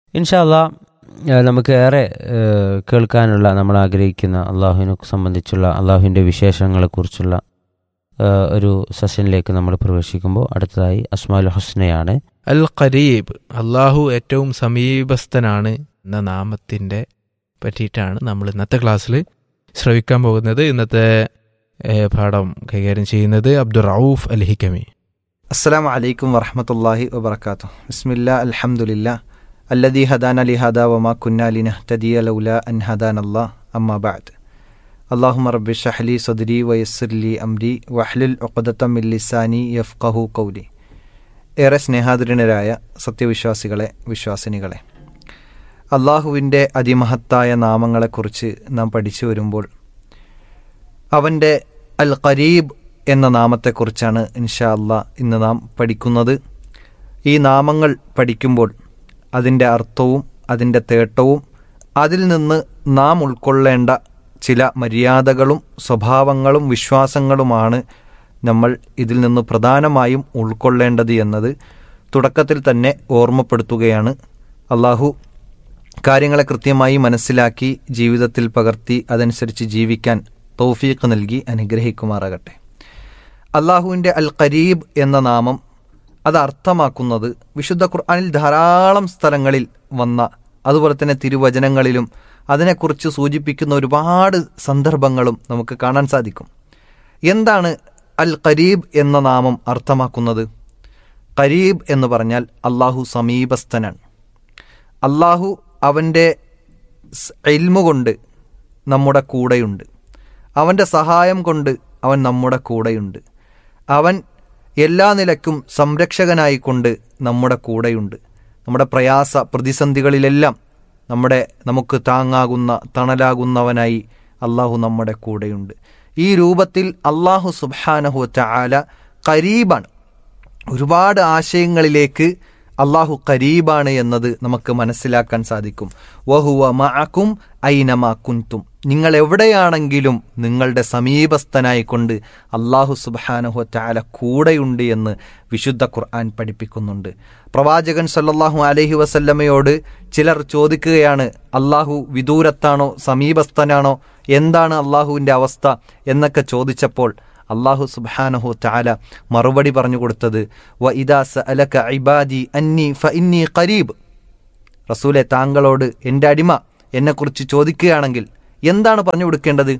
ഇൻഷാല്ല നമുക്ക് ഏറെ ഏഹ്, കേൾക്കാനുള്ള നമ്മൾ ആഗ്രഹിക്കുന്ന അള്ളാഹുവിനെ സംബന്ധിച്ചുള്ള അള്ളാഹുവിൻ്റെ വിശേഷങ്ങളെക്കുറിച്ചുള്ള ഏഹ്, ഒരു സെഷനിലേക്ക് നമ്മൾ പ്രവേശിക്കുമ്പോൾ അടുത്തതായി അസ്മാൽ ഹുസ്നയാണ് അൽ ഖരീബ് അള്ളാഹു ഏറ്റവും സമീപസ്ഥനാണ് എന്ന നാമത്തിൻ്റെ പറ്റിയിട്ടാണ് നമ്മൾ ഇന്നത്തെ ക്ലാസ്സിൽ ശ്രവിക്കാൻ പോകുന്നത് ഇന്നത്തെ ഏഹ്, പാഠം കൈകാര്യം ചെയ്യുന്നത് അബ്ദുൾ റൌഫ് അൽ ഹിക്കമി السلام عليكم ورحمة الله وبركاته بسم الله الحمد لله الذي هدانا لهذا وما كنا لنهتدي لولا أن هدانا الله أما بعد اللهم رب اشرح لي صدري ويسر لي أمري واحلل عقدة من لساني يفقه قولي ഏറെ സ്നേഹാദരനരായ സത്യവിശ്വാസികളെ വിശ്വാസിനികളെ അള്ളാഹുവിൻ്റെ അതിമഹത്തായ നാമങ്ങളെക്കുറിച്ച് നാം പഠിച്ചു വരുമ്പോൾ അവൻ്റെ അൽ ഖരീബ് എന്ന നാമത്തെക്കുറിച്ചാണ് ഇൻഷാ അള്ളാ ഇന്ന് നാം പഠിക്കുന്നത് ഈ നാമങ്ങൾ പഠിക്കുമ്പോൾ അതിൻ്റെ അർത്ഥവും അതിൻ്റെ തേട്ടവും അതിൽ നിന്ന് നാം ഉൾക്കൊള്ളേണ്ട ചില മര്യാദകളും സ്വഭാവങ്ങളും വിശ്വാസങ്ങളുമാണ് നമ്മൾ ഇതിൽ നിന്ന് പ്രധാനമായും ഉൾക്കൊള്ളേണ്ടത് എന്നത് തുടക്കത്തിൽ തന്നെ ഓർമ്മപ്പെടുത്തുകയാണ് അള്ളാഹു കാര്യങ്ങളെ കൃത്യമായി മനസ്സിലാക്കി ജീവിതത്തിൽ പകർത്തി അതനുസരിച്ച് ജീവിക്കാൻ തൗഫീഖ് നൽകി അനുഗ്രഹിക്കുമാറാകട്ടെ അള്ളാഹുവിൻ്റെ അൽ ഖരീബ് എന്ന നാമം അത് അർത്ഥമാക്കുന്നത് വിശുദ്ധ ഖുർആനിൽ ധാരാളം സ്ഥലങ്ങളിൽ വന്ന അതുപോലെ തന്നെ തിരുവചനങ്ങളിലും അതിനെക്കുറിച്ച് സൂചിപ്പിക്കുന്ന ഒരുപാട് സന്ദർഭങ്ങളും നമുക്ക് കാണാൻ സാധിക്കും എന്താണ് അൽ ഖരീബ് എന്ന നാമം അർത്ഥമാക്കുന്നത് ഖരീബ് എന്ന് പറഞ്ഞാൽ അള്ളാഹു സമീപസ്ഥനാണ് അള്ളാഹു അവൻ്റെ സ് ഇൽമു കൊണ്ട് നമ്മുടെ കൂടെയുണ്ട് അവൻ്റെ സഹായം കൊണ്ട് അവൻ നമ്മുടെ കൂടെയുണ്ട് അവൻ എല്ലാ നിലയ്ക്കും സംരക്ഷകനായിക്കൊണ്ട് നമ്മുടെ കൂടെയുണ്ട് നമ്മുടെ പ്രയാസ പ്രതിസന്ധികളിലെല്ലാം നമ്മുടെ നമുക്ക് താങ്ങാകുന്ന തണലാകുന്നവനായി അള്ളാഹു നമ്മുടെ കൂടെയുണ്ട് ഈ രൂപത്തിൽ അള്ളാഹു സുബാനഹു ചാല കരീബാണ് ഒരുപാട് ആശയങ്ങളിലേക്ക് അള്ളാഹു കരീബാണ് എന്നത് നമുക്ക് മനസ്സിലാക്കാൻ സാധിക്കും വഹുവ മഅക്കും ഐനമാ കുന്തും നിങ്ങൾ എവിടെയാണെങ്കിലും നിങ്ങളുടെ സമീപസ്ഥനായിക്കൊണ്ട് അള്ളാഹു സുബാനഹു താല കൂടെയുണ്ട് എന്ന് വിശുദ്ധ ഖുർആൻ പഠിപ്പിക്കുന്നുണ്ട് പ്രവാചകൻ സല്ലല്ലാഹു അലൈഹി വസല്ലമയോട് ചിലർ ചോദിക്കുകയാണ് അള്ളാഹു വിദൂരത്താണോ സമീപസ്ഥനാണോ എന്താണ് അള്ളാഹുവിൻ്റെ അവസ്ഥ എന്നൊക്കെ ചോദിച്ചപ്പോൾ അള്ളാഹു സുബാനഹു താല മറുപടി പറഞ്ഞു കൊടുത്തത് വ ഇദാസ് അലക ഇബാദി അന്നി ഫ ഇന്നി ഖരീബ് റസൂലെ താങ്കളോട് എൻ്റെ അടിമ എന്നെക്കുറിച്ച് ചോദിക്കുകയാണെങ്കിൽ എന്താണ് പറഞ്ഞു കൊടുക്കേണ്ടത്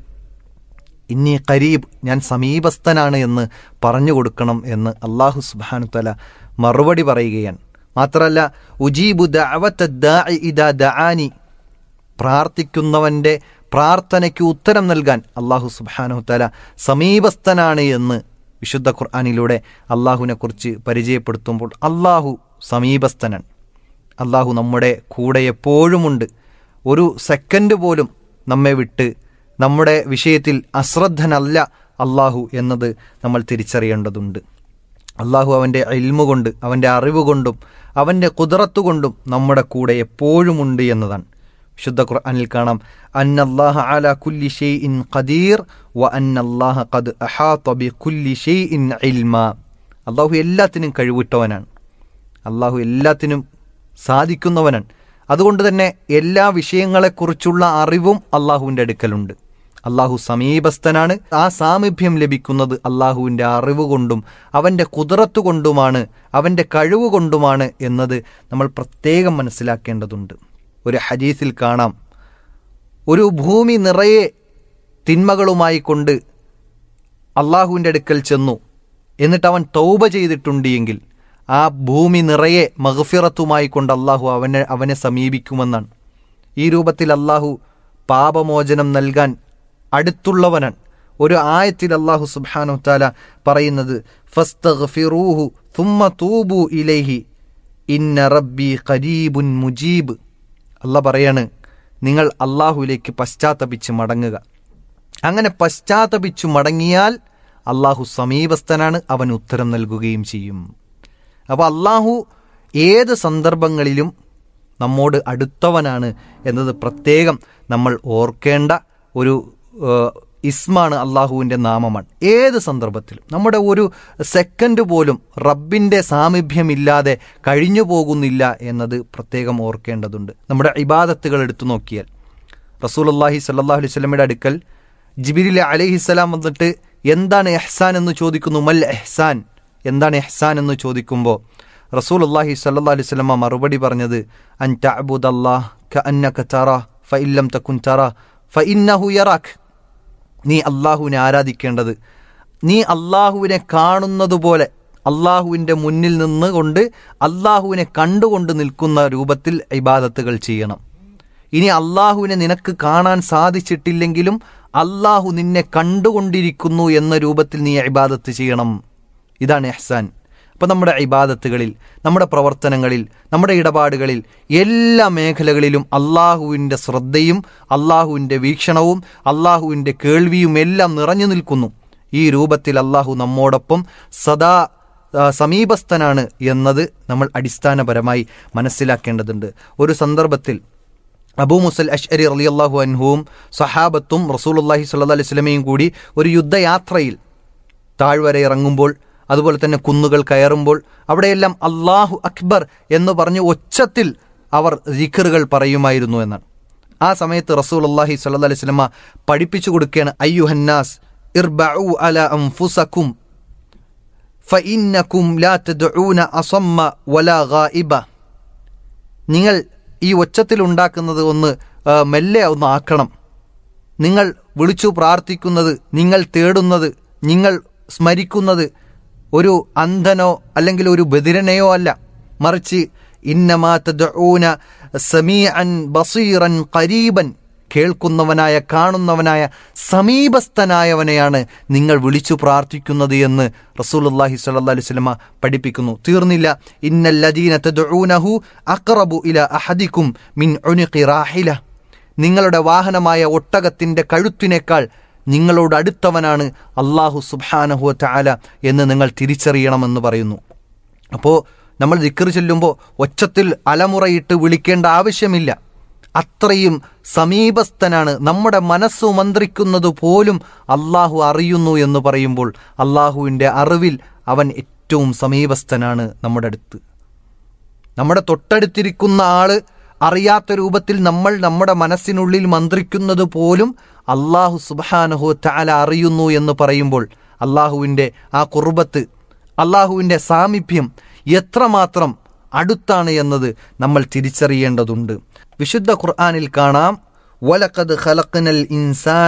ഇന്നി ഖരീബ് ഞാൻ സമീപസ്ഥനാണ് എന്ന് പറഞ്ഞു കൊടുക്കണം എന്ന് അള്ളാഹു സുബാനു തല മറുപടി പറയുകയാണ് മാത്രമല്ല ഉജീബു ദഅവത്ത ദാഇ ഇദാ ദആനി പ്രാർത്ഥിക്കുന്നവൻ്റെ പ്രാർത്ഥനയ്ക്ക് ഉത്തരം നൽകാൻ അള്ളാഹു സുബാനു തല സമീപസ്ഥനാണ് എന്ന് വിശുദ്ധ ഖുർആാനിലൂടെ അള്ളാഹുവിനെ കുറിച്ച് പരിചയപ്പെടുത്തുമ്പോൾ അള്ളാഹു സമീപസ്ഥനാണ് അള്ളാഹു നമ്മുടെ കൂടെ എപ്പോഴുമുണ്ട് ഒരു സെക്കൻഡ് പോലും നമ്മെ വിട്ട് നമ്മുടെ വിഷയത്തിൽ അശ്രദ്ധനല്ല അള്ളാഹു എന്നത് നമ്മൾ തിരിച്ചറിയേണ്ടതുണ്ട് അള്ളാഹു അവൻ്റെ ഇൽമു കൊണ്ട് അവൻ്റെ അറിവ് കൊണ്ടും അവൻ്റെ കുതിരത്തു കൊണ്ടും നമ്മുടെ കൂടെ എപ്പോഴുമുണ്ട് എന്നതാണ് വിശുദ്ധ ഖുർആനിൽ കാണാം അന്നല്ലാഹ അല കുല്ലി ഷെയ് ഇൻ ഖദീർ വ അന്നല്ലാഹ ഖദ് അഹാത്ത ബി കുല്ലി ഷെയ് ഇൻ ഇൽമ അള്ളാഹു എല്ലാത്തിനും കഴിവിട്ടവനാണ് അള്ളാഹു എല്ലാത്തിനും സാധിക്കുന്നവനാണ് അതുകൊണ്ട് തന്നെ എല്ലാ വിഷയങ്ങളെക്കുറിച്ചുള്ള അറിവും അള്ളാഹുവിൻ്റെ അടുക്കലുണ്ട് അള്ളാഹു സമീപസ്ഥനാണ് ആ സാമീപ്യം ലഭിക്കുന്നത് അള്ളാഹുവിൻ്റെ അറിവ് കൊണ്ടും അവൻ്റെ കുതിരത്ത് കൊണ്ടുമാണ് അവൻ്റെ കഴിവ് കൊണ്ടുമാണ് എന്നത് നമ്മൾ പ്രത്യേകം മനസ്സിലാക്കേണ്ടതുണ്ട് ഒരു ഹദീസിൽ കാണാം ഒരു ഭൂമി നിറയെ തിന്മകളുമായി കൊണ്ട് അള്ളാഹുവിൻ്റെ അടുക്കൽ ചെന്നു എന്നിട്ട് അവൻ തൗബ ചെയ്തിട്ടുണ്ട് എങ്കിൽ ആ ഭൂമി നിറയെ മഹഫിറത്തുമായി കൊണ്ട് അള്ളാഹു അവനെ അവനെ സമീപിക്കുമെന്നാണ് ഈ രൂപത്തിൽ അള്ളാഹു പാപമോചനം നൽകാൻ അടുത്തുള്ളവനാണ് ഒരു ആയത്തിൽ അള്ളാഹു സുബ്ഹാനു താല പറയുന്നത് ഫസ്തഗ്ഫിറൂഹു തുമ്മ തൂബു ഇലൈഹി ഇന്ന റബ്ബി ഖരീബുൻ മുജീബ് അല്ല പറയാണ് നിങ്ങൾ അള്ളാഹുവിലേക്ക് പശ്ചാത്തപിച്ച് മടങ്ങുക അങ്ങനെ പശ്ചാത്തപിച്ചു മടങ്ങിയാൽ അള്ളാഹു സമീപസ്ഥനാണ് അവൻ ഉത്തരം നൽകുകയും ചെയ്യും അപ്പോൾ അള്ളാഹു ഏത് സന്ദർഭങ്ങളിലും നമ്മോട് അടുത്തവനാണ് എന്നത് പ്രത്യേകം നമ്മൾ ഓർക്കേണ്ട ഒരു ഏഹ്, ഇസ്മാണ് അള്ളാഹുവിൻ്റെ നാമമാണ് ഏത് സന്ദർഭത്തിലും നമ്മുടെ ഒരു സെക്കൻഡ് പോലും റബ്ബിൻ്റെ സാമീപ്യമില്ലാതെ കഴിഞ്ഞു പോകുന്നില്ല എന്നത് പ്രത്യേകം ഓർക്കേണ്ടതുണ്ട് നമ്മുടെ ഇബാദത്തുകൾ എടുത്തു നോക്കിയാൽ റസൂലുള്ളാഹി സല്ലല്ലാഹു അലൈഹി വസല്ലമയുടെ അടുക്കൽ ജിബിരിൽ അലൈഹിസ്സലാം വന്നിട്ട് എന്താണ് എഹ്സാൻ എന്ന് ചോദിക്കുന്നു മൽ എഹ്സാൻ എന്താണ് എഹ്സാൻ എന്ന് ചോദിക്കുമ്പോൾ റസൂൽ അള്ളാഹി സല്ലാ അലൈഹി സ്വലമ മറുപടി പറഞ്ഞത് അൻ തഅബുദ് അല്ലാഹ് ക അന്നക തറ ഫ ഇല്ലം തക്കുൻ തറ ഫ ഇന്നഹു യറാഖ് നീ അള്ളാഹുവിനെ ആരാധിക്കേണ്ടത് നീ അള്ളാഹുവിനെ കാണുന്നത് പോലെ അള്ളാഹുവിൻ്റെ മുന്നിൽ നിന്നുകൊണ്ട് അള്ളാഹുവിനെ കണ്ടുകൊണ്ട് നിൽക്കുന്ന രൂപത്തിൽ ഇബാദത്തുകൾ ചെയ്യണം ഇനി അള്ളാഹുവിനെ നിനക്ക് കാണാൻ സാധിച്ചിട്ടില്ലെങ്കിലും അള്ളാഹു നിന്നെ കണ്ടുകൊണ്ടിരിക്കുന്നു എന്ന രൂപത്തിൽ നീ ഇബാദത്ത് ചെയ്യണം ഇതാണ് എഹ്സാൻ അപ്പം നമ്മുടെ ഇബാദത്തുകളിൽ നമ്മുടെ പ്രവർത്തനങ്ങളിൽ നമ്മുടെ ഇടപാടുകളിൽ എല്ലാ മേഖലകളിലും അള്ളാഹുവിൻ്റെ ശ്രദ്ധയും അള്ളാഹുവിൻ്റെ വീക്ഷണവും അള്ളാഹുവിൻ്റെ കേൾവിയും എല്ലാം നിറഞ്ഞു നിൽക്കുന്നു ഈ രൂപത്തിൽ അള്ളാഹു നമ്മോടൊപ്പം സദാ ആ, സമീപസ്ഥനാണ് എന്നത് നമ്മൾ അടിസ്ഥാനപരമായി മനസ്സിലാക്കേണ്ടതുണ്ട് ഒരു സന്ദർഭത്തിൽ അബൂ മുസൽ അഷ്അരി റളിയല്ലാഹു അൻഹുവും സഹാബത്തും റസൂലുള്ളാഹി സ്വല്ലല്ലാഹി അലൈഹി വസല്ലമയും കൂടി ഒരു യുദ്ധയാത്രയിൽ താഴ്വര ഇറങ്ങുമ്പോൾ അതുപോലെ തന്നെ കുന്നുകൾ കയറുമ്പോൾ അവിടെയെല്ലാം അള്ളാഹു അക്ബർ എന്ന് പറഞ്ഞ് ഒച്ചത്തിൽ അവർ ദിഖറുകൾ പറയുമായിരുന്നു എന്നാണ് ആ സമയത്ത് റസൂൽ അള്ളാഹി സല്ല അലൈഹി സ്വലമ പഠിപ്പിച്ചു കൊടുക്കുകയാണ് അയ്യുഹന്നാസ് ഇർബഉ അല അംഫുസക്കും ഫഇന്നകും ലാ തദ്ഊന അസമ്മ വലാ ഗായിബ നിങ്ങൾ ഈ ഒച്ചത്തിൽ ഉണ്ടാക്കുന്നത് ഒന്ന് ആ, മെല്ലെ ഒന്ന് ആക്കണം നിങ്ങൾ വിളിച്ചു പ്രാർത്ഥിക്കുന്നത് നിങ്ങൾ തേടുന്നത് നിങ്ങൾ സ്മരിക്കുന്നത് ഒരു അന്ധനോ അല്ലെങ്കിൽ ഒരു ബദിരനെയോ അല്ല മറിച്ച് ഇന്നമാ തദ്ഊന സമീഅൻ ബസീറൻ ഖരീബൻ കേൾക്കുന്നവനായ കാണുന്നവനായ സമീപസ്ഥനായവനെയാണ് നിങ്ങൾ വിളിച്ചു പ്രാർത്ഥിക്കുന്നത് എന്ന് റസൂലുള്ളാഹി സ്വല്ലല്ലാഹി അലൈഹി വസല്ലമ പഠിപ്പിക്കുന്നു തീർന്നില്ല ഇന്നല്ലദീന തദ്ഊനഹു അഖറബു ഇല അഹദിക്കും മിൻ ഉനുഖി റാഹില നിങ്ങളുടെ വാഹനമായ ഒട്ടകത്തിന്റെ കഴുത്തിനേക്കാൾ നിങ്ങളോട് അടുത്തവനാണ് അള്ളാഹു സുബ്ഹാനഹു തആല എന്ന് നിങ്ങൾ തിരിച്ചറിയണമെന്ന് പറയുന്നു അപ്പോൾ നമ്മൾ ദിക്കർ ചൊല്ലുമ്പോൾ ഒച്ചത്തിൽ അലമുറയിട്ട് വിളിക്കേണ്ട ആവശ്യമില്ല അത്രയും സമീപസ്ഥനാണ് നമ്മുടെ മനസ്സു മന്ത്രിക്കുന്നത് പോലും അള്ളാഹു അറിയുന്നു എന്ന് പറയുമ്പോൾ അള്ളാഹുവിൻ്റെ അറിവിൽ അവൻ ഏറ്റവും സമീപസ്ഥനാണ് നമ്മുടെ അടുത്ത് നമ്മുടെ തൊട്ടടുത്തിരിക്കുന്ന ആള് അറിയാത്ത രൂപത്തിൽ നമ്മൾ നമ്മുടെ മനസ്സിനുള്ളിൽ മന്ത്രിക്കുന്നത് പോലും അള്ളാഹു സുബാനഹു താല അറിയുന്നു എന്ന് പറയുമ്പോൾ അള്ളാഹുവിൻ്റെ ആ കുർബത്ത് അള്ളാഹുവിൻ്റെ സാമീപ്യം എത്രമാത്രം അടുത്താണ് എന്നത് നമ്മൾ തിരിച്ചറിയേണ്ടതുണ്ട് വിശുദ്ധ ഖുർആനിൽ കാണാം വലക്കത് ഖലഖ്നൽ ഇൻസാൻ